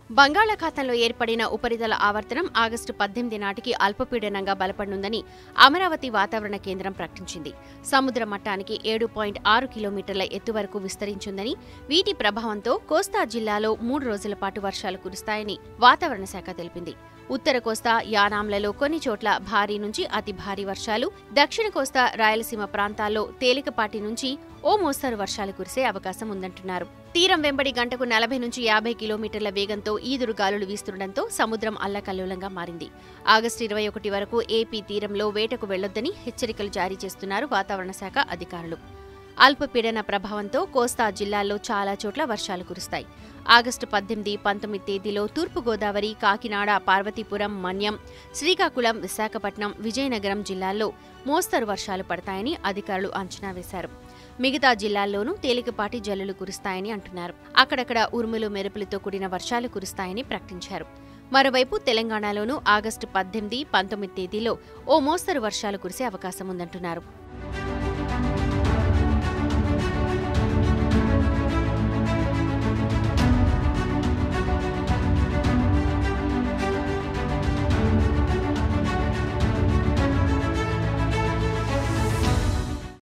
బంగాళాఖాతంలో ఏర్పడిన ఉపరితల ఆవర్తనం ఆగస్టు పద్దెనిమిది నాటికి అల్పపీడనంగా బలపడనుందని అమరావతి వాతావరణ కేంద్రం ప్రకటించింది సముద్ర మట్టానికి ఏడు పాయింట్ ఆరు కిలోమీటర్ల ఎత్తు వరకు విస్తరించిందని వీటి ప్రభావంతో కోస్తా జిల్లాలో మూడు రోజుల పాటు వర్షాలు కురుస్తాయని వాతావరణ శాఖ తెలిపింది ఉత్తర కోస్తా యానాంలలో కొన్ని చోట్ల భారీ నుంచి అతి భారీ వర్షాలు దక్షిణ కోస్తా రాయలసీమ ప్రాంతాల్లో తేలికపాటి నుంచి ఓ మోస్తరు వర్షాలు కురిసే అవకాశం ఉందంటున్నారు తీరం వెంబడి గంటకు నలభై నుంచి యాభై కిలోమీటర్ల వేగంతో ఈదురు గాలులు వీస్తుండటంతో సముద్రం అల్లకల్లోలంగా మారింది ఆగస్టు ఇరవై ఒకటి వరకు ఏపీ తీరంలో వేటకు వెళ్లొద్దని హెచ్చరికలు జారీ చేస్తున్నారు వాతావరణ శాఖ అధికారులు అల్పపీడన ప్రభావంతో కోస్తా జిల్లాల్లో చాలా చోట్ల వర్షాలు కురుస్తాయి ఆగస్టు పద్దెనిమిది పంతొమ్మిది తేదీలో తూర్పుగోదావరి కాకినాడ పార్వతీపురం మన్యం శ్రీకాకుళం విశాఖపట్నం విజయనగరం జిల్లాల్లో మోస్తరు వర్షాలు పడతాయని అధికారులు అంచనా వేశారు మిగతా జిల్లాల్లోనూ తేలికపాటి జల్లులు కురుస్తాయని అంటున్నారు అక్కడక్కడ ఉరుములు మెరుపులతో కూడిన వర్షాలు కురుస్తాయని ప్రకటించారు మరోవైపు తెలంగాణలోనూ ఆగస్టు పద్దెనిమిది పంతొమ్మిది తేదీలో ఓ మోస్తరు వర్షాలు కురిసే అవకాశం ఉందంటున్నారు